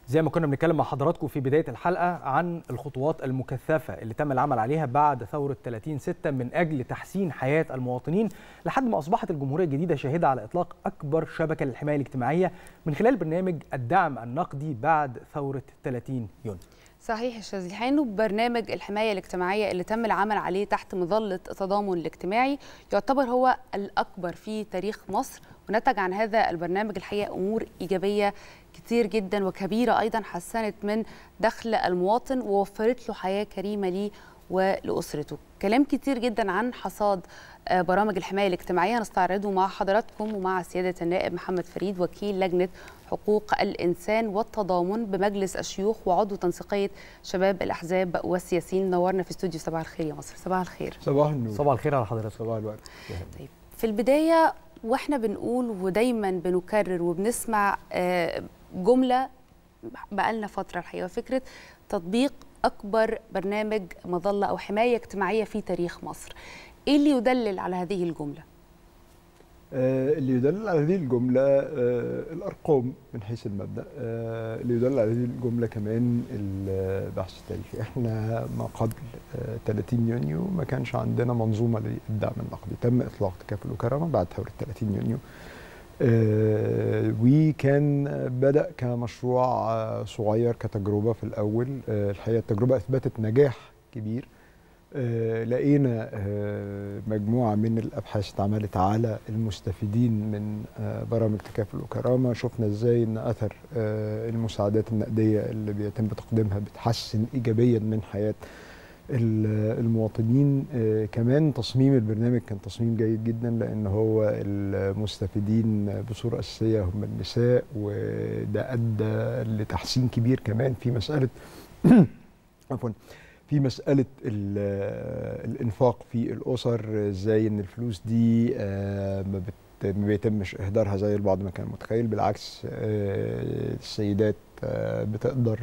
زي ما كنا بنتكلم مع حضراتكم في بدايه الحلقه عن الخطوات المكثفه اللي تم العمل عليها بعد ثوره 30 6 من اجل تحسين حياه المواطنين لحد ما اصبحت الجمهوريه الجديده شاهده على اطلاق اكبر شبكه للحمايه الاجتماعيه من خلال برنامج الدعم النقدي بعد ثوره 30 يونيو. صحيح استاذ حانو برنامج الحمايه الاجتماعيه اللي تم العمل عليه تحت مظله التضامن الاجتماعي يعتبر هو الاكبر في تاريخ مصر ونتج عن هذا البرنامج الحقيقه امور ايجابيه كتير جدا وكبيره ايضا حسنت من دخل المواطن ووفرت له حياه كريمه ليه ولاسرته كلام كتير جدا عن حصاد برامج الحمايه الاجتماعيه نستعرضه مع حضراتكم ومع سياده النائب محمد فريد وكيل لجنه حقوق الانسان والتضامن بمجلس الشيوخ وعضو تنسيقيه شباب الاحزاب والسياسيين نورنا في استوديو صباح الخير يا مصر صباح الخير صباح النور صباح الخير على حضرتك صباح الورد طيب في البدايه واحنا بنقول ودايما بنكرر وبنسمع جمله بقالنا فتره الحقيقه فكره تطبيق اكبر برنامج مظله او حمايه اجتماعيه في تاريخ مصر ايه اللي يدلل على هذه الجمله آه اللي يدلل على هذه الجمله آه الارقام من حيث المبدا آه اللي يدلل على هذه الجمله كمان البحث التاريخي احنا ما قبل 30 يونيو ما كانش عندنا منظومه للدعم النقدي تم اطلاق تكافل وكرامه بعد ثوره 30 يونيو وكان بدا كمشروع صغير كتجربه في الاول الحقيقه التجربه اثبتت نجاح كبير لقينا مجموعه من الابحاث اتعملت على المستفيدين من برامج تكافل وكرامه شفنا ازاي ان اثر المساعدات النقديه اللي بيتم تقديمها بتحسن ايجابيا من حياه المواطنين كمان تصميم البرنامج كان تصميم جيد جدا لان هو المستفيدين بصوره اساسيه هم النساء وده ادى لتحسين كبير كمان في مساله عفوا في مساله الانفاق في الاسر ازاي ان الفلوس دي ما ما بيتمش اهدارها زي البعض ما كان متخيل بالعكس السيدات بتقدر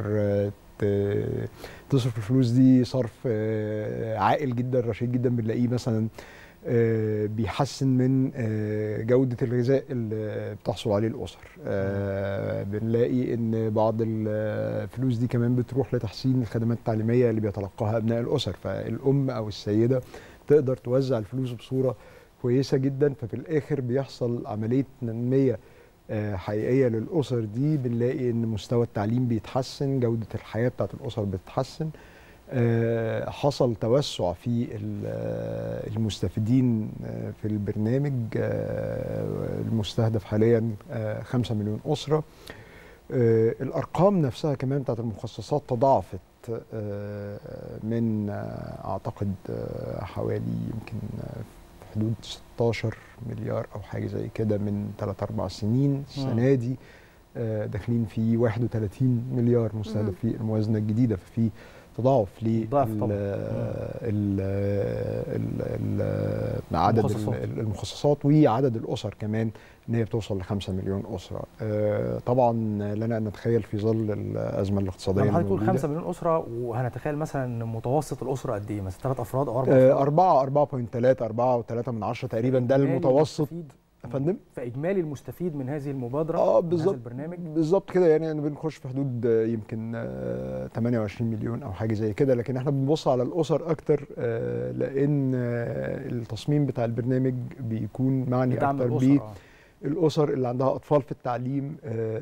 تصرف الفلوس دي صرف عاقل جدا رشيد جدا بنلاقيه مثلا بيحسن من جودة الغذاء اللي بتحصل عليه الأسر بنلاقي إن بعض الفلوس دي كمان بتروح لتحسين الخدمات التعليمية اللي بيتلقاها أبناء الأسر فالأم أو السيدة تقدر توزع الفلوس بصورة كويسة جدا ففي الآخر بيحصل عملية تنمية حقيقيه للاسر دي بنلاقي ان مستوى التعليم بيتحسن جوده الحياه بتاعت الاسر بتتحسن حصل توسع في المستفيدين في البرنامج المستهدف حاليا 5 مليون اسره الارقام نفسها كمان بتاعت المخصصات تضاعفت من اعتقد حوالي يمكن حدود 16 مليار او حاجه زي كده من 3 4 سنين السنه دي داخلين في 31 مليار مستهدف في الموازنه الجديده ففي تضاعف ل عدد المخصصات وعدد الاسر كمان ان هي بتوصل ل 5 مليون اسره طبعا لنا ان نتخيل في ظل الازمه الاقتصاديه لما تقول 5 مليون اسره وهنتخيل مثلا متوسط الاسره قد ايه مثلا ثلاث افراد او اربع افراد 4 4.3 4 و3 من 10 تقريبا ده المتوسط فندم فاجمالي المستفيد من هذه المبادره اه بالظبط البرنامج بالظبط كده يعني بنخش في حدود يمكن 28 مليون او حاجه زي كده لكن احنا بنبص على الاسر اكتر لان التصميم بتاع البرنامج بيكون معني اكتر ب الاسر اللي عندها اطفال في التعليم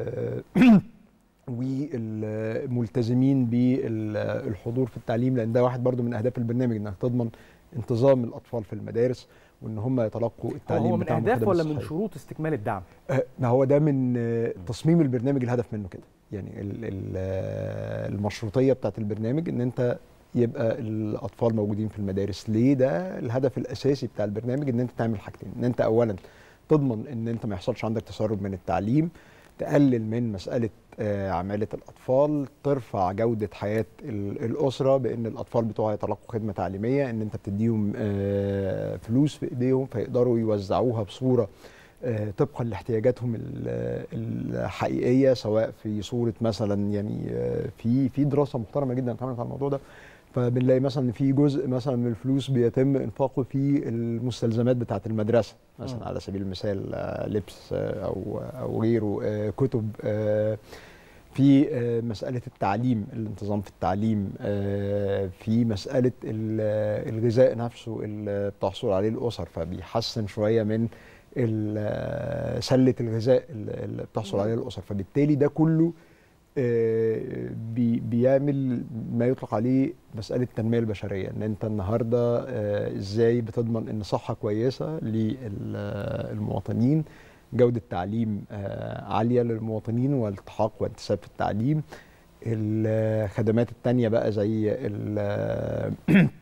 والملتزمين بالحضور في التعليم لان ده واحد برضو من اهداف البرنامج انك تضمن انتظام الاطفال في المدارس وان هم يتلقوا التعليم هو من اهداف ولا من شروط استكمال الدعم؟ آه ما هو ده من آه تصميم البرنامج الهدف منه كده يعني ال ال المشروطيه بتاعت البرنامج ان انت يبقى الاطفال موجودين في المدارس ليه ده الهدف الاساسي بتاع البرنامج ان انت تعمل حاجتين ان انت اولا تضمن ان انت ما يحصلش عندك تسرب من التعليم تقلل من مساله عماله الاطفال ترفع جوده حياه الاسره بان الاطفال بتوعها يتلقوا خدمه تعليميه ان انت بتديهم فلوس في ايديهم فيقدروا يوزعوها بصوره طبقا لاحتياجاتهم الحقيقيه سواء في صوره مثلا يعني في في دراسه محترمه جدا اتعملت على الموضوع ده فبنلاقي مثلا ان في جزء مثلا من الفلوس بيتم انفاقه في المستلزمات بتاعه المدرسه مثلا على سبيل المثال لبس او او غيره كتب في آه، مسألة التعليم الانتظام في التعليم آه، في مسألة ال- الغذاء نفسه اللي بتحصل عليه الأسر فبيحسن شوية من ال- سلة الغذاء اللي اللي بتحصل عليه الأسر فبالتالي ده كله آه، بي- بيعمل ما يطلق عليه مسألة التنمية البشرية ان انت النهاردة آه، ازاي بتضمن ان صحة كويسة للمواطنين جودة تعليم آه، عالية للمواطنين والالتحاق وانتساب في التعليم الخدمات التانية بقى زي ال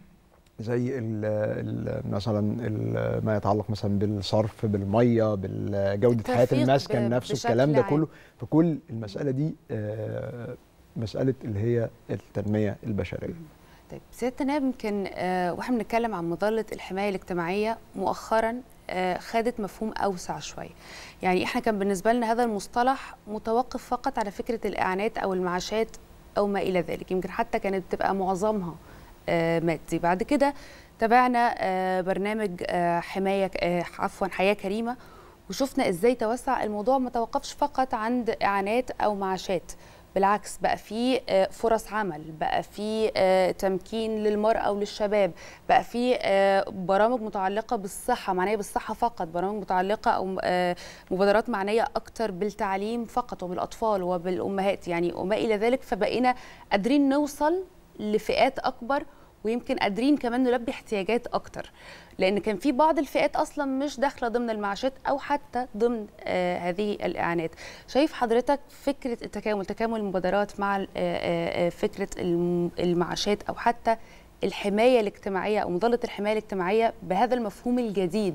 زي ال ال مثلا ال ما يتعلق مثلا بالصرف بالميه بجوده حياه الترفيق المسكن ب- نفسه بشكل الكلام ده عام. كله فكل المساله دي آه، مساله اللي هي التنميه البشريه طيب سياده النائب يمكن آه، واحنا بنتكلم عن مظله الحمايه الاجتماعيه مؤخرا آه، خدت مفهوم اوسع شويه يعني احنا كان بالنسبه لنا هذا المصطلح متوقف فقط على فكره الاعانات او المعاشات او ما الى ذلك يمكن حتى كانت بتبقى معظمها آه، مادي بعد كده تابعنا آه، برنامج آه، حمايه آه، عفوا حياه كريمه وشفنا ازاي توسع الموضوع ما توقفش فقط عند اعانات او معاشات بالعكس بقى في آه، فرص عمل بقى في آه، تمكين للمرأة وللشباب بقى في آه، برامج متعلقة بالصحة معنية بالصحة فقط برامج متعلقة أو آه، مبادرات معنية أكتر بالتعليم فقط وبالأطفال وبالأمهات يعني وما إلى ذلك فبقينا قادرين نوصل لفئات أكبر ويمكن قادرين كمان نلبي احتياجات اكتر لان كان في بعض الفئات اصلا مش داخله ضمن المعاشات او حتى ضمن آه هذه الاعانات شايف حضرتك فكره التكامل تكامل المبادرات مع ال- آه آه آه، فكره الم- المعاشات او حتى الحمايه الاجتماعيه او مظله الحمايه الاجتماعيه بهذا المفهوم الجديد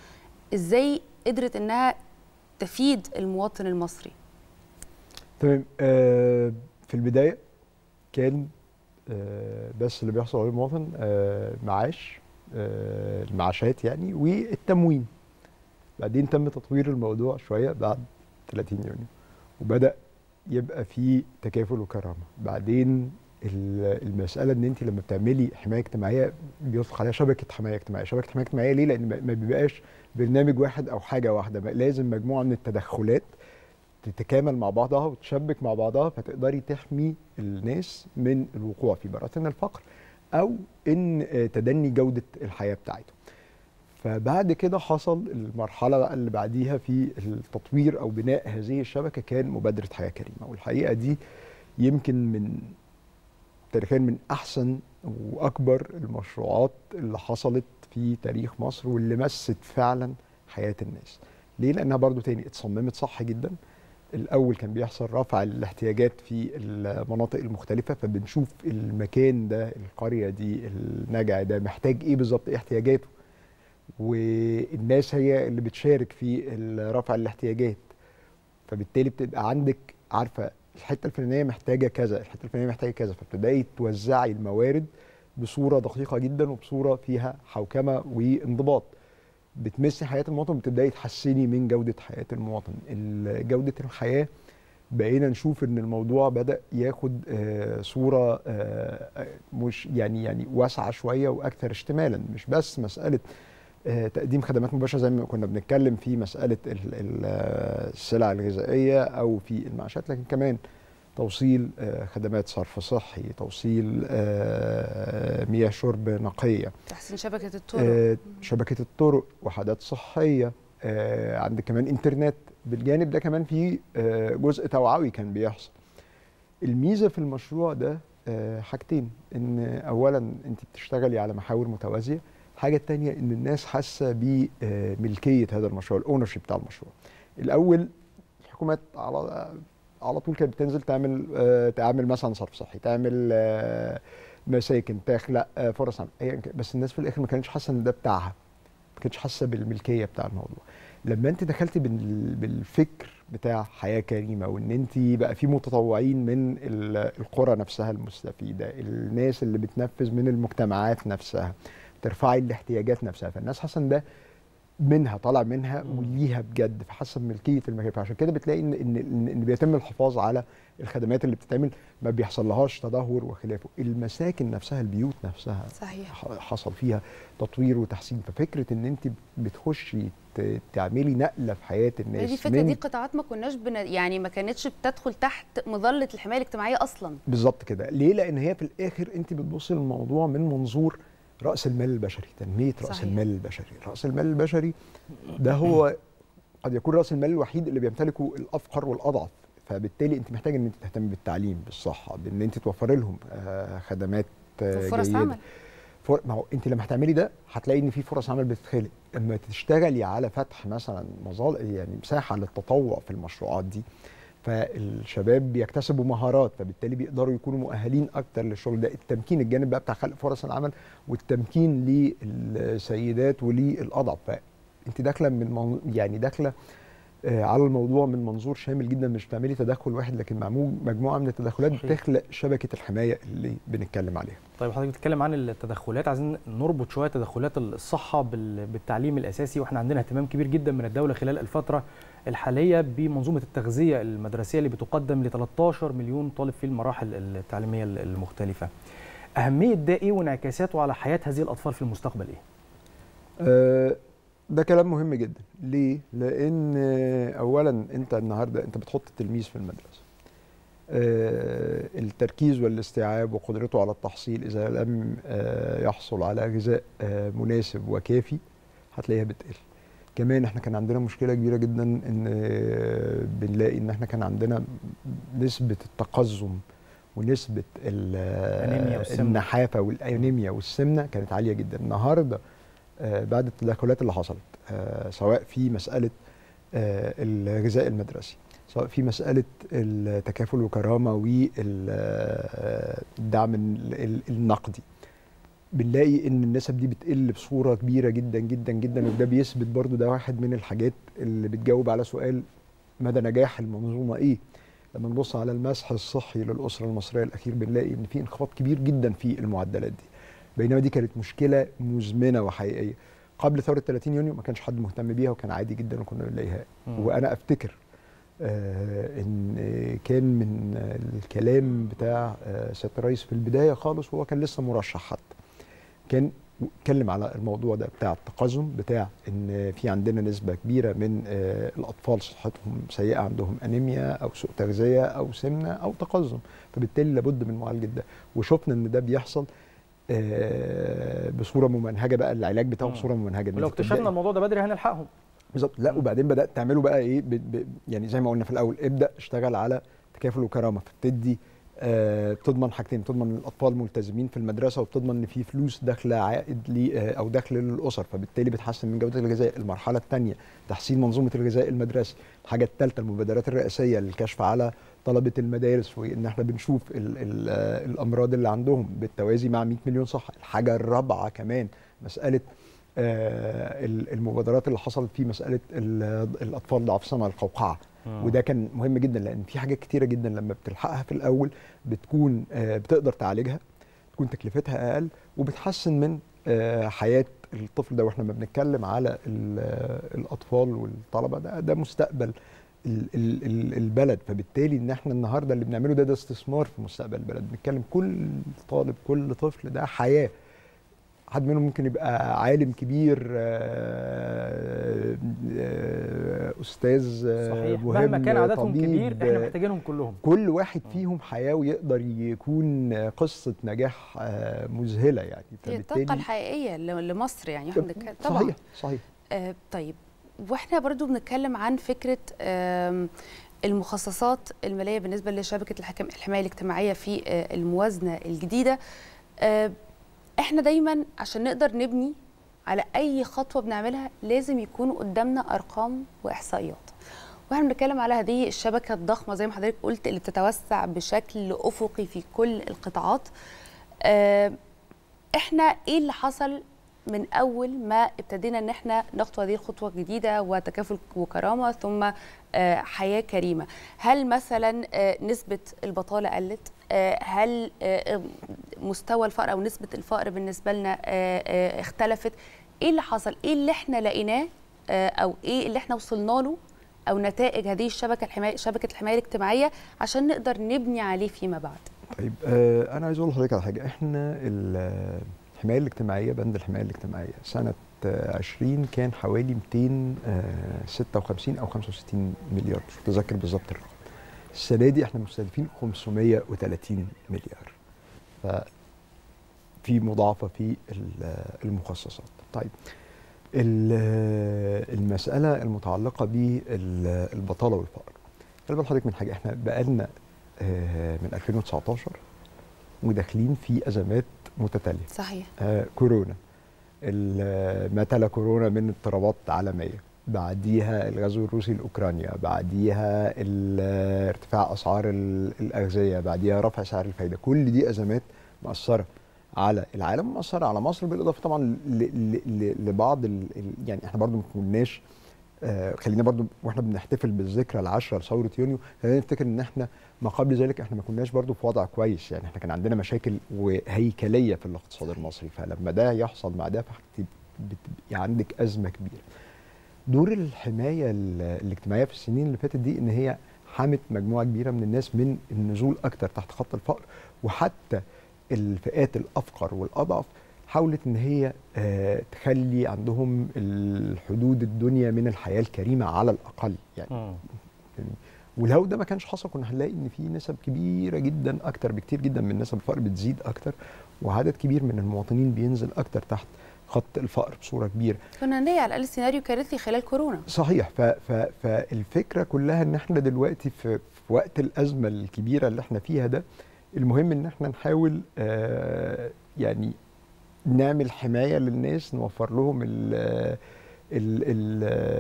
ازاي قدرت انها تفيد المواطن المصري تمام آه في البدايه كان آه بس اللي بيحصل عليه المواطن آه معاش آه المعاشات يعني والتموين بعدين تم تطوير الموضوع شويه بعد 30 يونيو وبدا يبقى في تكافل وكرامه بعدين ال- المساله ان انت لما بتعملي حمايه اجتماعيه بيطلق عليها شبكه حمايه اجتماعيه شبكه حمايه اجتماعيه ليه لان ما- ما بيبقاش برنامج واحد او حاجه واحده بقى لازم مجموعه من التدخلات تتكامل مع بعضها وتشبك مع بعضها فتقدري تحمي الناس من الوقوع في براثن الفقر او ان آه، تدني جوده الحياه بتاعتهم فبعد كده حصل المرحله بقى اللي بعديها في التطوير او بناء هذه الشبكه كان مبادره حياه كريمه والحقيقه دي يمكن من تاريخيا من احسن واكبر المشروعات اللي حصلت في تاريخ مصر واللي مست فعلا حياه الناس ليه لانها برضو تاني اتصممت صح جدا الاول كان بيحصل رفع الاحتياجات في المناطق المختلفه فبنشوف المكان ده القريه دي النجع ده محتاج ايه بالظبط ايه احتياجاته والناس هي اللي بتشارك في رفع الاحتياجات فبالتالي بتبقى عندك عارفه الحته الفلانيه محتاجه كذا الحته الفلانيه محتاجه كذا فبتبداي توزعي الموارد بصوره دقيقه جدا وبصوره فيها حوكمه وانضباط بتمسي حياه المواطن بتبداي تحسني من جوده حياه المواطن ال- جوده الحياه بقينا نشوف ان الموضوع بدا ياخد آه، صوره آه، آه، مش يعني يعني واسعه شويه واكثر اشتمالا مش بس مساله آه، تقديم خدمات مباشره زي ما كنا بنتكلم في مساله ال- ال- آه، السلع الغذائيه او في المعاشات لكن كمان توصيل آه، خدمات صرف صحي توصيل آه، مياه شرب نقيه تحسين شبكه الطرق آه، شبكه الطرق وحدات صحيه آه، عندك كمان انترنت بالجانب ده كمان في آه، جزء توعوي كان بيحصل الميزه في المشروع ده آه، حاجتين ان اولا انت بتشتغلي على محاور متوازيه الحاجه الثانيه ان الناس حاسه بملكيه هذا المشروع الاونرشيب بتاع المشروع الاول الحكومات على على طول كانت بتنزل تعمل آه، تعمل مثلا صرف صحي تعمل آه، مساكن تخلق آه، فرص عمل أياً كان. بس الناس في الاخر ما كانتش حاسه ان ده بتاعها ما كانتش حاسه بالملكيه بتاع الموضوع لما انت دخلتي بال- بالفكر بتاع حياه كريمه وان انت بقى في متطوعين من ال- القرى نفسها المستفيده الناس اللي بتنفذ من المجتمعات نفسها ترفعي الاحتياجات نفسها فالناس حاسه ان ده منها طالع منها وليها بجد فحسب ملكيه المكان فعشان كده بتلاقي ان ان ان إن بيتم الحفاظ على الخدمات اللي بتتعمل ما بيحصل لهاش تدهور وخلافه المساكن نفسها البيوت نفسها صحيح ح- حصل فيها تطوير وتحسين ففكره ان انت بتخشي ت- تعملي نقله في حياه الناس هي دي الفكره من- دي قطاعات ما كناش بن... يعني ما كانتش بتدخل تحت مظله الحمايه الاجتماعيه اصلا بالظبط كده ليه لان هي في الاخر انت بتبصي للموضوع من منظور راس المال البشري تنميه راس صحيح. المال البشري راس المال البشري ده هو قد يكون راس المال الوحيد اللي بيمتلكه الافقر والاضعف فبالتالي انت محتاج ان انت تهتمي بالتعليم بالصحه بان انت توفري لهم آه، خدمات آه، فرص جيدة. عمل فر... ما هو انت لما هتعملي ده هتلاقي ان في فرص عمل بتتخلق اما تشتغلي على فتح مثلا مظال يعني مساحه للتطوع في المشروعات دي فالشباب بيكتسبوا مهارات فبالتالي بيقدروا يكونوا مؤهلين اكتر للشغل ده التمكين الجانب بقى بتاع خلق فرص العمل والتمكين للسيدات وللاضعف فانت داخله من من يعني داخله آه، على الموضوع من منظور شامل جدا مش بتعملي تدخل واحد لكن معمول مجموعه من التدخلات صحيح. بتخلق شبكه الحمايه اللي بنتكلم عليها طيب حضرتك بتتكلم عن التدخلات عايزين نربط شويه تدخلات الصحه بال- بالتعليم الاساسي واحنا عندنا اهتمام كبير جدا من الدوله خلال الفتره الحاليه بمنظومه التغذيه المدرسيه اللي بتقدم ل 13 مليون طالب في المراحل التعليميه المختلفه. اهميه ده ايه وانعكاساته على حياه هذه الاطفال في المستقبل ايه؟ آه، ده كلام مهم جدا ليه لان آه، اولا انت النهارده انت بتحط التلميذ في المدرسه آه، التركيز والاستيعاب وقدرته على التحصيل اذا لم آه، يحصل على غذاء آه، مناسب وكافي هتلاقيها بتقل كمان احنا كان عندنا مشكله كبيره جدا ان آه، بنلاقي ان احنا كان عندنا نسبه التقزم ونسبه ال- الأنيميا والسمنة. النحافه والانيميا والسمنه كانت عاليه جدا النهارده آه، بعد التدخلات اللي حصلت آه، سواء في مساله آه، الغذاء المدرسي سواء في مساله التكافل وكرامه والدعم النقدي بنلاقي ان النسب دي بتقل بصوره كبيره جدا جدا جدا وده بيثبت برضو ده واحد من الحاجات اللي بتجاوب على سؤال مدى نجاح المنظومه ايه لما نبص على المسح الصحي للاسره المصريه الاخير بنلاقي ان في انخفاض كبير جدا في المعدلات دي بينما دي كانت مشكله مزمنه وحقيقيه قبل ثوره 30 يونيو ما كانش حد مهتم بيها وكان عادي جدا وكنا بنلاقيها مم. وانا افتكر آه ان كان من الكلام بتاع آه سياده الرئيس في البدايه خالص وهو كان لسه مرشح حتى كان اتكلم على الموضوع ده بتاع التقزم بتاع ان في عندنا نسبه كبيره من آه الاطفال صحتهم سيئه عندهم انيميا او سوء تغذيه او سمنه او تقزم فبالتالي لابد من معالجه ده وشفنا ان ده بيحصل آه بصوره ممنهجه بقى العلاج بتاعه مم. بصوره ممنهجه إن ولو أنت تبدأي- اكتشفنا الموضوع ده بدري هنلحقهم. بالظبط لا وبعدين بدات تعملوا بقى ايه ب... ب... يعني زي ما قلنا في الاول ابدا اشتغل على تكافل وكرامه فبتدي آه بتضمن حاجتين بتضمن إن الاطفال ملتزمين في المدرسه وبتضمن ان في فلوس داخله عائد لي آه او دخل للاسر فبالتالي بتحسن من جوده الغذاء المرحله الثانيه تحسين منظومه الغذاء المدرسي الحاجه الثالثه المبادرات الرئاسيه للكشف على طلبه المدارس وان احنا بنشوف ال ال آه الامراض اللي عندهم بالتوازي مع 100 مليون صحه الحاجه الرابعه كمان مساله آه، ال- المبادرات اللي حصلت في مساله ال- الاطفال ضعاف سمع القوقعه وده كان مهم جدا لان في حاجات كتيره جدا لما بتلحقها في الاول بتكون آه، بتقدر تعالجها تكون تكلفتها اقل وبتحسن من آه، حياه الطفل ده واحنا ما بنتكلم على ال- آه، الاطفال والطلبه ده ده مستقبل ال- ال- ال- البلد فبالتالي ان احنا النهارده اللي بنعمله ده ده استثمار في مستقبل البلد بنتكلم كل طالب كل طفل ده حياه حد منهم ممكن يبقى عالم كبير آه، آه، استاذ آه، صحيح مهم مهما كان عددهم طبيب، كبير احنا آه، محتاجينهم كلهم. كل واحد فيهم حياه ويقدر يكون قصه نجاح آه، مذهله يعني هي الطاقه الحقيقيه ل- لمصر يعني احنا بنتكلم طبعا صحيح صحيح آه طيب واحنا برضو بنتكلم عن فكره آم، المخصصات الماليه بالنسبه لشبكه الحكم الحمايه الاجتماعيه في آه، الموازنه الجديده آه، احنا دايما عشان نقدر نبني على اي خطوه بنعملها لازم يكون قدامنا ارقام واحصائيات واحنا بنتكلم على هذه الشبكه الضخمه زي ما حضرتك قلت اللي بتتوسع بشكل افقي في كل القطاعات آه، احنا ايه اللي حصل من اول ما ابتدينا ان احنا نخطو هذه الخطوه الجديده وتكافل وكرامه ثم آه، حياه كريمه هل مثلا آه، نسبه البطاله قلت آه، هل آه، مستوى الفقر او نسبه الفقر بالنسبه لنا آه، آه، اختلفت ايه اللي حصل ايه اللي احنا لقيناه آه، او ايه اللي احنا وصلنا له او نتائج هذه الشبكه الحمايه شبكه الحمايه الاجتماعيه عشان نقدر نبني عليه فيما بعد طيب آه انا عايز اقول لحضرتك على حاجه احنا الحمايه الاجتماعيه بند الحمايه الاجتماعيه سنه آه، 20 كان حوالي 256 او 65 مليار مش متذكر بالظبط الرقم السنه دي احنا مستهدفين 530 مليار ف في مضاعفه في ال- المخصصات طيب ال- المساله المتعلقه بالبطاله والفقر خلي بال حضرتك من حاجه احنا بقالنا آه، من 2019 وداخلين في ازمات متتاليه صحيح آه، كورونا ال- ما تلا كورونا من اضطرابات عالميه بعديها الغزو الروسي لاوكرانيا بعديها ال- ارتفاع اسعار ال- الاغذيه بعديها رفع سعر الفايده كل دي ازمات مأثره على العالم مأثره على مصر بالاضافه طبعا ل- ل- ل- لبعض ال- ال- يعني احنا برضو ما كناش آه، خلينا برضو واحنا بنحتفل بالذكرى العاشره لثوره يونيو خلينا نفتكر ان احنا ما قبل ذلك احنا ما كناش برضو في وضع كويس يعني احنا كان عندنا مشاكل وهيكليه في الاقتصاد المصري فلما ده يحصل مع ده بتبقى عندك ازمه كبيره دور الحمايه ال- الاجتماعيه في السنين اللي فاتت دي ان هي حمت مجموعه كبيره من الناس من النزول اكتر تحت خط الفقر وحتى الفئات الافقر والاضعف حاولت ان هي آه، تخلي عندهم الحدود الدنيا من الحياه الكريمه على الاقل يعني مم. ولو ده ما كانش حصل كنا هنلاقي ان في نسب كبيره جدا اكتر بكتير جدا من نسب الفقر بتزيد اكتر وعدد كبير من المواطنين بينزل اكتر تحت خط الفقر بصوره كبيره كنا نلاقي على الاقل سيناريو كارثي خلال كورونا صحيح ف ف فالفكره كلها ان احنا دلوقتي في, في وقت الازمه الكبيره اللي احنا فيها ده المهم ان احنا نحاول آه يعني نعمل حمايه للناس نوفر لهم ال ال ال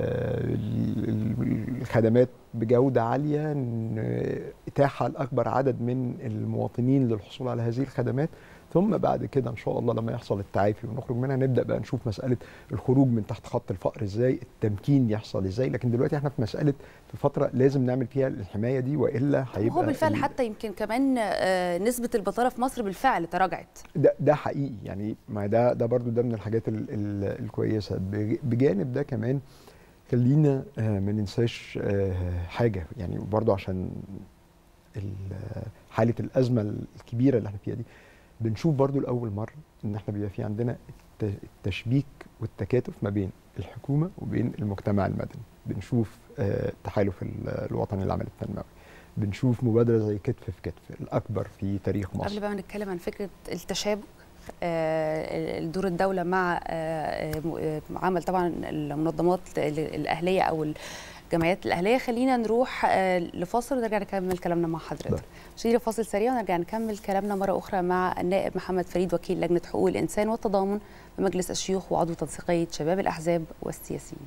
ال الخدمات بجوده عاليه ن- اتاحه لاكبر عدد من المواطنين للحصول على هذه الخدمات ثم بعد كده ان شاء الله لما يحصل التعافي ونخرج منها نبدا بقى نشوف مساله الخروج من تحت خط الفقر ازاي التمكين يحصل ازاي لكن دلوقتي احنا في مساله في فتره لازم نعمل فيها الحمايه دي والا هيبقى وهو بالفعل ال- حتى يمكن كمان آه، نسبه البطاله في مصر بالفعل تراجعت ده ده حقيقي يعني ما ده ده برضو ده من الحاجات ال ال الكويسه بج- بجانب ده كمان خلينا آه، ما ننساش آه، حاجه يعني برضو عشان ال- حاله الازمه الكبيره اللي احنا فيها دي بنشوف برضو لاول مره ان احنا بيبقى في عندنا الت- التشبيك والتكاتف ما بين الحكومه وبين المجتمع المدني بنشوف آه، التحالف ال- الوطني للعمل التنموي بنشوف مبادره زي كتف في كتف الاكبر في تاريخ مصر قبل بقى ما نتكلم عن فكره التشابك آه، دور الدوله مع آه، م- آه، عمل طبعا المنظمات ال- الاهليه او الجمعيات الاهليه خلينا نروح آه، لفاصل ونرجع نكمل كلامنا مع حضرتك ده. نشير فاصل سريع ونرجع نكمل كلامنا مره اخرى مع النائب محمد فريد وكيل لجنه حقوق الانسان والتضامن بمجلس الشيوخ وعضو تنسيقيه شباب الاحزاب والسياسيين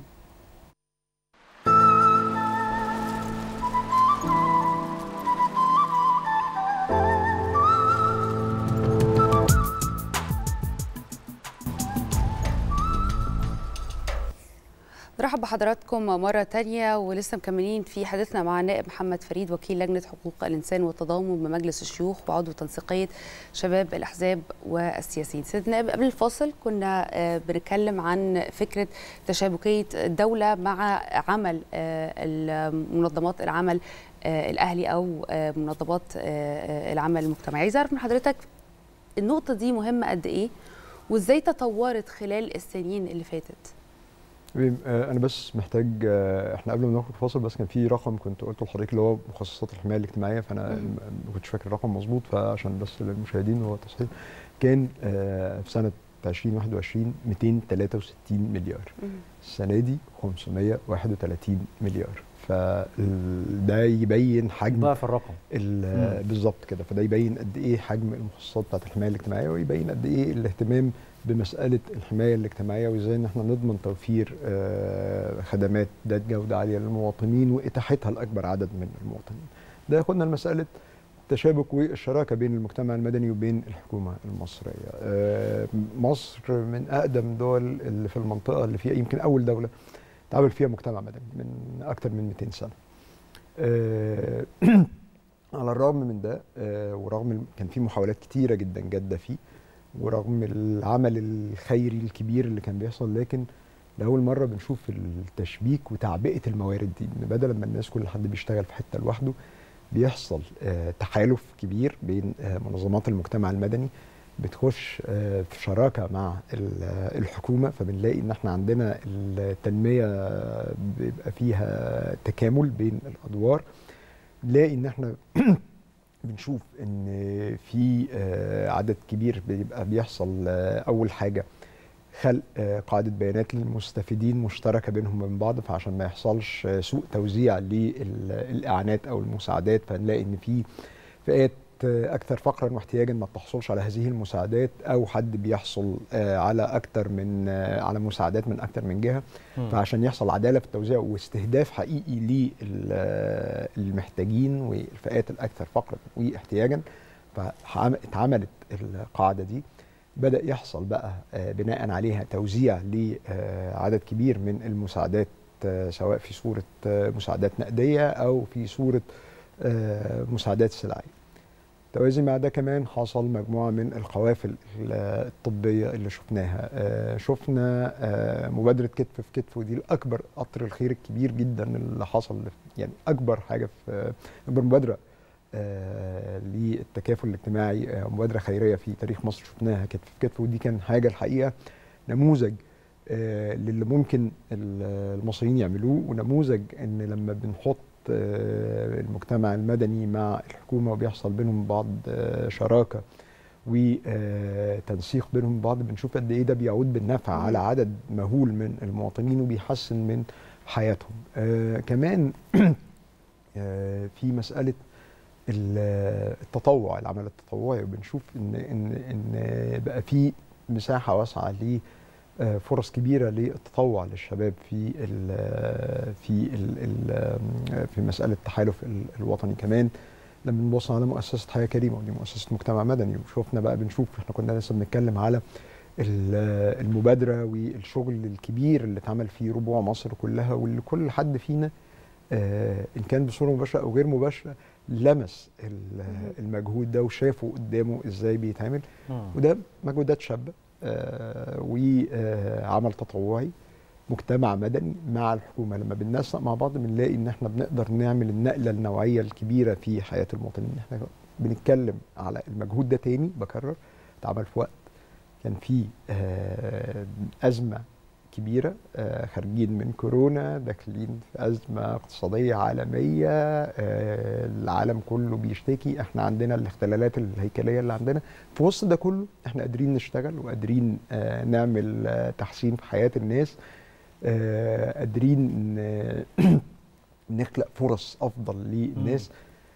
نرحب بحضراتكم مرة تانية ولسه مكملين في حديثنا مع النائب محمد فريد وكيل لجنة حقوق الإنسان والتضامن بمجلس الشيوخ وعضو تنسيقية شباب الأحزاب والسياسيين سيد النائب قبل الفاصل كنا آه، بنتكلم عن فكرة تشابكية الدولة مع عمل آه، المنظمات العمل آه، الأهلي أو آه، منظمات آه، آه، العمل المجتمعي عايز أعرف من حضرتك النقطة دي مهمة قد إيه وإزاي تطورت خلال السنين اللي فاتت تمام آه، انا بس محتاج آه، احنا قبل ما ناخد فاصل بس كان في رقم كنت قلته لحضرتك اللي هو مخصصات الحمايه الاجتماعيه فانا مم. ما كنتش فاكر الرقم مظبوط فعشان بس للمشاهدين هو تصحيح كان آه، في سنه 2021 263 مليار السنه دي 531 مليار فده يبين حجم ضعف الرقم ال- مم. بالظبط كده فده يبين قد ايه حجم المخصصات بتاعت الحمايه الاجتماعيه ويبين قد ايه الاهتمام بمساله الحمايه الاجتماعيه وازاي ان احنا نضمن توفير آه، خدمات ذات جوده عاليه للمواطنين واتاحتها لاكبر عدد من المواطنين. ده ياخدنا لمساله التشابك والشراكه بين المجتمع المدني وبين الحكومه المصريه. آه، مصر من اقدم دول اللي في المنطقه اللي فيها يمكن اول دوله تعمل فيها مجتمع مدني من اكثر من 200 سنه. آه، على الرغم من ده آه، ورغم ال- كان في محاولات كتيره جدا جاده فيه ورغم العمل الخيري الكبير اللي كان بيحصل لكن لاول مره بنشوف التشبيك وتعبئه الموارد دي ان بدل ما الناس كل حد بيشتغل في حته لوحده بيحصل آه، تحالف كبير بين آه، منظمات المجتمع المدني بتخش آه، في شراكه مع ال- آه، الحكومه فبنلاقي ان احنا عندنا التنميه آه، بيبقى فيها تكامل بين الادوار نلاقي ان احنا بنشوف ان في آه، عدد كبير بيبقى بيحصل آه، اول حاجه خلق آه، قاعده بيانات للمستفيدين مشتركه بينهم وبين بعض فعشان ما يحصلش آه، سوء توزيع للاعانات او المساعدات فنلاقي ان في فئات آه، اكثر فقرا واحتياجا ما بتحصلش على هذه المساعدات او حد بيحصل آه، على اكثر من آه، على مساعدات من اكثر من جهه فعشان يحصل عداله في التوزيع واستهداف حقيقي للمحتاجين والفئات الاكثر فقرا واحتياجا فاتعملت القاعده دي بدا يحصل بقى آه، بناء عليها توزيع لعدد كبير من المساعدات آه، سواء في صوره آه، مساعدات نقديه او في صوره آه، مساعدات سلعيه توازي مع ده كمان حصل مجموعة من القوافل ال- الطبية اللي شفناها آه، شفنا آه، مبادرة كتف في كتف ودي الأكبر قطر الخير الكبير جدا اللي حصل يعني أكبر حاجة في أكبر مبادرة آه، للتكافل الاجتماعي آه، مبادرة خيرية في تاريخ مصر شفناها كتف في كتف ودي كان حاجة الحقيقة نموذج آه، للي ممكن ال- المصريين يعملوه ونموذج ان لما بنحط آه، المجتمع المدني مع الحكومه وبيحصل بينهم بعض آه، شراكه وتنسيق بينهم بعض بنشوف قد ايه ده بيعود بالنفع على عدد مهول من المواطنين وبيحسن من حياتهم آه، كمان آه، في مساله ال- التطوع العمل التطوعي وبنشوف ان ان ان بقى في مساحه واسعه ل آه، فرص كبيره للتطوع للشباب في ال في ال ال في مساله التحالف ال- الوطني كمان لما نبص على مؤسسه حياه كريمه ودي مؤسسه مجتمع مدني وشفنا بقى بنشوف احنا كنا لسه بنتكلم على ال- المبادره والشغل الكبير اللي اتعمل في ربوع مصر كلها واللي كل حد فينا آه، ان كان بصوره مباشره او غير مباشره لمس ال- المجهود ده وشافه قدامه ازاي بيتعمل وده مجهودات شابه آه، وعمل تطوعي مجتمع مدني مع الحكومه لما بننسق مع بعض بنلاقي ان احنا بنقدر نعمل النقله النوعيه الكبيره في حياه المواطنين احنا بنتكلم على المجهود ده تاني بكرر اتعمل في وقت كان في آه، ازمه كبيره آه، خارجين من كورونا داخلين في ازمه اقتصاديه عالميه آه، العالم كله بيشتكي احنا عندنا الاختلالات الهيكليه اللي عندنا في وسط ده كله احنا قادرين نشتغل وقادرين آه، نعمل آه، تحسين في حياه الناس آه، قادرين ن- نخلق فرص افضل للناس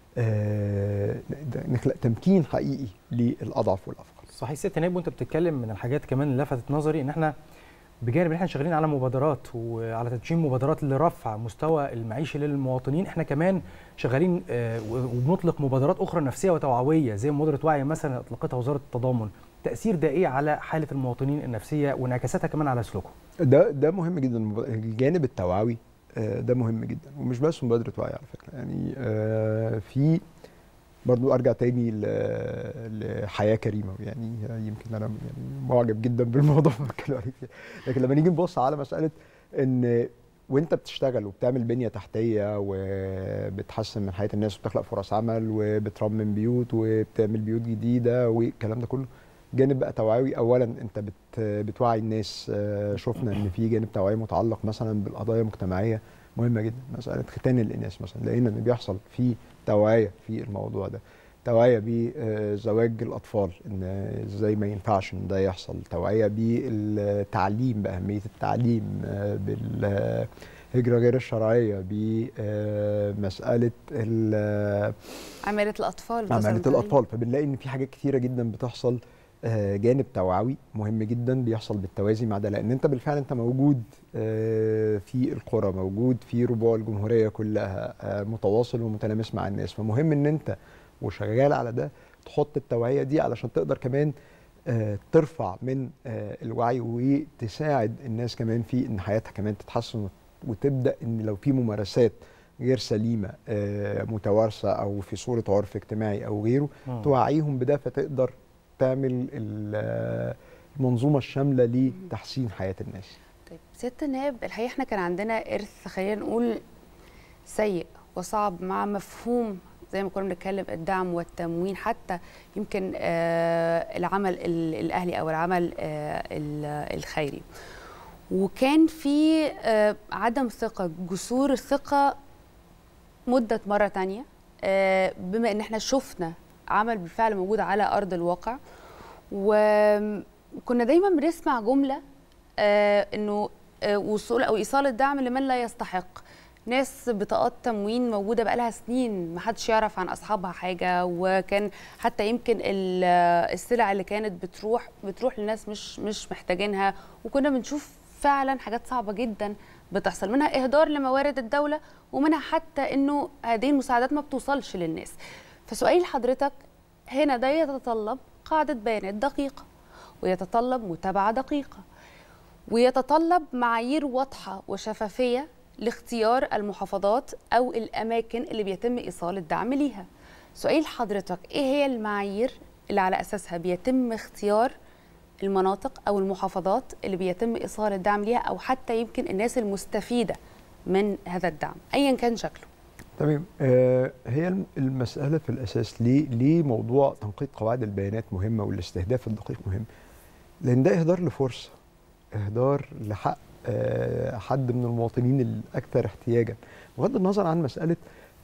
آه، نخلق تمكين حقيقي للاضعف والافقر صحيح ست نائب وانت بتتكلم من الحاجات كمان اللي لفتت نظري ان احنا بجانب ان احنا شغالين على مبادرات وعلى تدشين مبادرات لرفع مستوى المعيشي للمواطنين احنا كمان شغالين آه، وبنطلق مبادرات اخرى نفسيه وتوعويه زي مبادره وعي مثلا اطلقتها وزاره التضامن تاثير ده ايه على حاله المواطنين النفسيه وانعكاساتها كمان على سلوكهم ده ده مهم جدا الجانب التوعوي آه، ده مهم جدا ومش بس مبادره وعي على فكره يعني آه، في برضو ارجع تاني ل- لحياه كريمه يعني يمكن انا يعني معجب جدا بالموضوع اللي بتكلم عليه فيه. لكن لما نيجي نبص على مساله ان وانت بتشتغل وبتعمل بنيه تحتيه وبتحسن من حياه الناس وبتخلق فرص عمل وبترمم بيوت وبتعمل بيوت جديده والكلام ده كله جانب بقى توعوي اولا انت بت بتوعي الناس آه، شفنا ان في جانب توعوي متعلق مثلا بالقضايا المجتمعيه مهمه جدا مساله ختان الاناث مثلا لقينا ان بيحصل في توعيه في الموضوع ده توعيه بزواج الاطفال ان ازاي ما ينفعش ان ده يحصل توعيه بالتعليم باهميه التعليم آه، بالهجره غير الشرعيه بمساله ال- عمالة الأطفال عمالة مثلاً. الأطفال فبنلاقي إن في حاجات كتيرة جدا بتحصل آه، جانب توعوي مهم جدا بيحصل بالتوازي مع ده لأن أنت بالفعل أنت موجود آه، في القرى موجود في ربوع الجمهورية كلها آه، متواصل ومتلامس مع الناس فمهم إن أنت وشغال على ده تحط التوعية دي علشان تقدر كمان آه، ترفع من آه، الوعي وتساعد الناس كمان في ان حياتها كمان تتحسن وت- وتبدا ان لو في ممارسات غير سليمه آه، متوارثه او في صوره عرف اجتماعي او غيره مم. توعيهم بده فتقدر تعمل ال- المنظومه الشامله لتحسين حياه الناس طيب ست النائب الحقيقه احنا كان عندنا ارث خلينا نقول سيء وصعب مع مفهوم زي ما كنا بنتكلم الدعم والتموين حتى يمكن آه العمل ال- الاهلي او العمل آه ال- الخيري وكان في آه عدم ثقه جسور الثقه مدت مره تانية آه بما ان احنا شفنا عمل بالفعل موجود على ارض الواقع وكنا دايما بنسمع جمله آه انه آه وصول او ايصال الدعم لمن لا يستحق ناس بطاقات تموين موجوده بقالها سنين ما حدش يعرف عن اصحابها حاجه وكان حتى يمكن ال- السلع اللي كانت بتروح بتروح لناس مش مش محتاجينها وكنا بنشوف فعلا حاجات صعبه جدا بتحصل منها اهدار لموارد الدوله ومنها حتى انه هذه المساعدات ما بتوصلش للناس فسؤالي لحضرتك هنا ده يتطلب قاعده بيانات دقيقه ويتطلب متابعه دقيقه ويتطلب معايير واضحه وشفافيه لاختيار المحافظات او الاماكن اللي بيتم ايصال الدعم ليها سؤال حضرتك ايه هي المعايير اللي على اساسها بيتم اختيار المناطق او المحافظات اللي بيتم ايصال الدعم ليها او حتى يمكن الناس المستفيده من هذا الدعم ايا كان شكله تمام آه هي الم- المسألة في الأساس ليه ليه موضوع تنقيط قواعد البيانات مهمة والاستهداف الدقيق مهم؟ لأن ده إهدار لفرصة إهدار لحق آه حد من المواطنين الأكثر احتياجا بغض النظر عن مسألة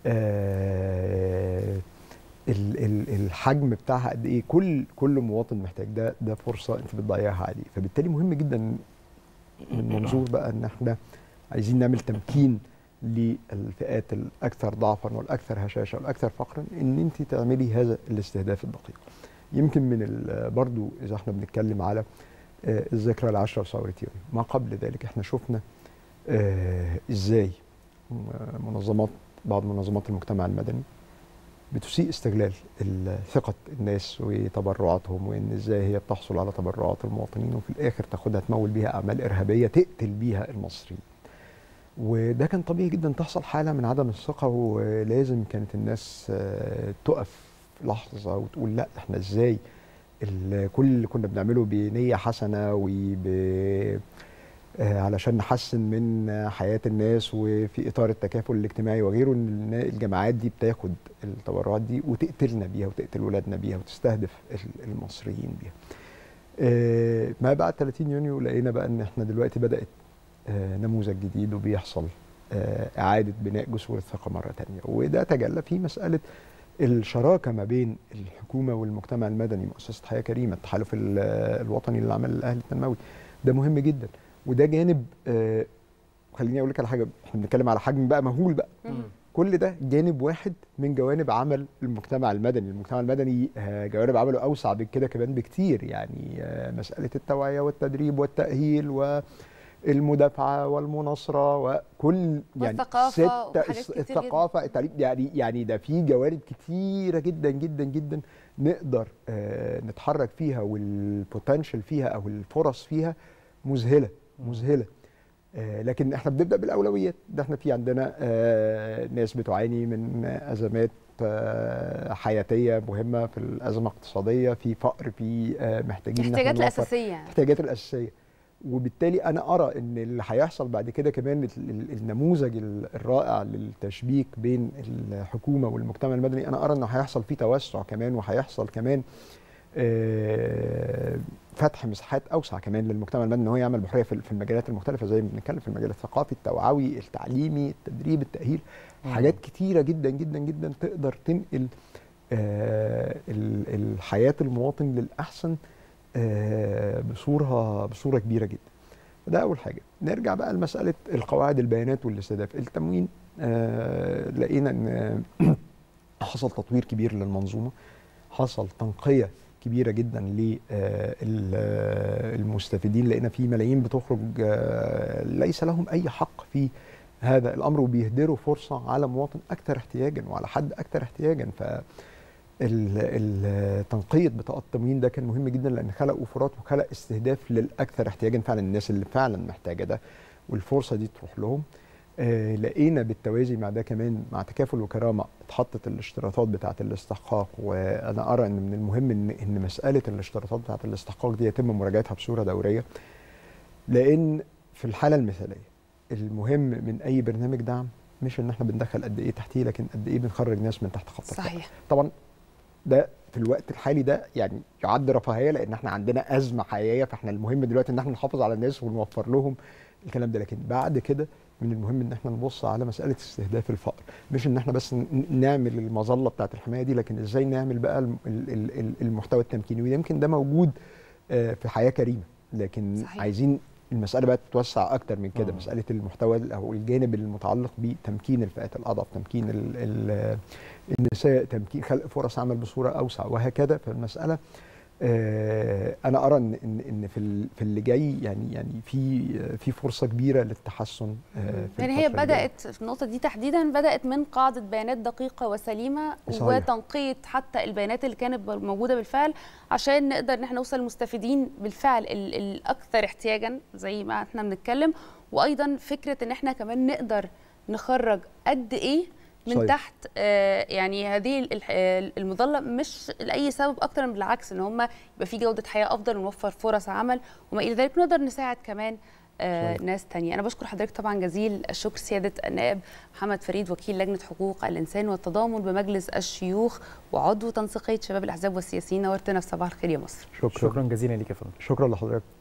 آه ال- ال- الحجم بتاعها قد ايه كل كل مواطن محتاج ده ده فرصه انت بتضيعها عليه فبالتالي مهم جدا من منظور بقى ان احنا عايزين نعمل تمكين للفئات الاكثر ضعفا والاكثر هشاشه والاكثر فقرا ان انت تعملي هذا الاستهداف الدقيق يمكن من ال- برضو اذا احنا بنتكلم على آه، الذكرى العشرة وثورة يونيو ما قبل ذلك احنا شفنا آه، ازاي م- منظمات بعض منظمات المجتمع المدني بتسيء استغلال ال- ثقة الناس وتبرعاتهم وان ازاي هي بتحصل على تبرعات المواطنين وفي الاخر تاخدها تمول بيها اعمال ارهابية تقتل بيها المصريين وده كان طبيعي جدا تحصل حالة من عدم الثقة ولازم كانت الناس آه، تقف لحظة وتقول لا احنا ازاي ال- كل اللي كنا بنعمله بنية حسنة وب آه، علشان نحسن من آه، حياة الناس وفي إطار التكافل الاجتماعي وغيره إن النا- الجماعات دي بتاخد التبرعات دي وتقتلنا بيها وتقتل ولادنا بيها وتستهدف ال- المصريين بيها. آه، ما بعد 30 يونيو لقينا بقى إن إحنا دلوقتي بدأت آه، نموذج جديد وبيحصل آه، إعادة بناء جسور الثقة مرة تانية وده تجلى في مسألة الشراكة ما بين الحكومة والمجتمع المدني مؤسسة حياة كريمة التحالف ال- الوطني للعمل الأهلي التنموي ده مهم جدا وده جانب آه خليني اقول لك على حاجه احنا بنتكلم على حجم بقى مهول بقى كل ده جانب واحد من جوانب عمل المجتمع المدني المجتمع المدني آه جوانب عمله اوسع من كده كمان بكتير يعني آه مساله التوعيه والتدريب والتاهيل والمدافعه والمناصره وكل يعني والثقافة ستة وحاجات الس- كتير جدا. الثقافه التعليم يعني يعني ده في جوانب كتيره جدا جدا جدا نقدر آه نتحرك فيها والبوتنشال فيها او الفرص فيها مذهله مذهله آه، لكن احنا بنبدا بالاولويات ده احنا في عندنا آه، ناس بتعاني من ازمات آه، حياتيه مهمه في الازمه الاقتصاديه في فقر في آه، محتاجين إن إحنا الاحتياجات نوفر الاساسيه يعني. الاحتياجات الاساسيه وبالتالي انا ارى ان اللي هيحصل بعد كده كمان ال- ال- النموذج ال- الرائع للتشبيك بين الحكومه والمجتمع المدني انا ارى انه هيحصل فيه توسع كمان وهيحصل كمان آه، فتح مساحات اوسع كمان للمجتمع المدني ان هو يعمل بحريه في في المجالات المختلفه زي ما بنتكلم في المجال الثقافي التوعوي التعليمي التدريب التاهيل حاجات كتيره جدا جدا جدا تقدر تنقل آه، ال- الحياه المواطن للاحسن آه، بصوره بصوره كبيره جدا ده اول حاجه نرجع بقى لمساله القواعد البيانات والاستهداف التموين آه، لقينا ان حصل تطوير كبير للمنظومه حصل تنقيه كبيره جدا للمستفيدين لقينا في ملايين بتخرج آه، ليس لهم اي حق في هذا الامر وبيهدروا فرصه على مواطن اكثر احتياجا وعلى حد اكثر احتياجا ف ال- ال- تنقية بطاقات التموين ده كان مهم جدا لان خلق وفرات وخلق استهداف للاكثر احتياجا فعلا الناس اللي فعلا محتاجه ده والفرصه دي تروح لهم آه لقينا بالتوازي مع ده كمان مع تكافل وكرامه اتحطت الاشتراطات بتاعه الاستحقاق وانا ارى ان من المهم ان ان مساله الاشتراطات بتاعه الاستحقاق دي يتم مراجعتها بصوره دوريه لان في الحاله المثاليه المهم من اي برنامج دعم مش ان احنا بندخل قد ايه تحتيه لكن قد ايه بنخرج ناس من تحت خط الفقر صحيح طبعا ده في الوقت الحالي ده يعني يعد رفاهيه لان احنا عندنا ازمه حقيقيه فاحنا المهم دلوقتي ان احنا نحافظ على الناس ونوفر لهم الكلام ده لكن بعد كده من المهم ان احنا نبص على مساله استهداف الفقر مش ان احنا بس ن- نعمل المظله بتاعه الحمايه دي لكن ازاي نعمل بقى الم- ال- ال- ال- المحتوى التمكيني ويمكن ده موجود آه، في حياه كريمه لكن صحيح. عايزين المساله بقى تتوسع اكتر من كده آه. مساله المحتوى ال- او الجانب المتعلق بتمكين الفئات الاضعف تمكين ال ال النساء تمكين خلق فرص عمل بصوره اوسع وهكذا فالمساله آه، انا ارى ان ان إن في ال- في اللي جاي يعني يعني في في فرصه كبيره للتحسن آه، في يعني هي الفترة اللي جاية. بدات في النقطه دي تحديدا بدات من قاعده بيانات دقيقه وسليمه صحيح. وتنقيه حتى البيانات اللي كانت موجوده بالفعل عشان نقدر ان احنا نوصل للمستفيدين بالفعل ال- الاكثر احتياجا زي ما احنا بنتكلم وايضا فكره ان احنا كمان نقدر نخرج قد ايه من صحيح. تحت آه، يعني هذه ال- ال- المظله مش لاي سبب اكتر من بالعكس ان هم يبقى في جوده حياه افضل ونوفر فرص عمل وما الى ذلك نقدر نساعد كمان آه، صحيح. ناس تانية أنا بشكر حضرتك طبعا جزيل الشكر سيادة النائب محمد فريد وكيل لجنة حقوق الإنسان والتضامن بمجلس الشيوخ وعضو تنسيقية شباب الأحزاب والسياسيين نورتنا في صباح الخير يا مصر شكرا شكرا جزيلا ليك يا فندم شكرا لحضرتك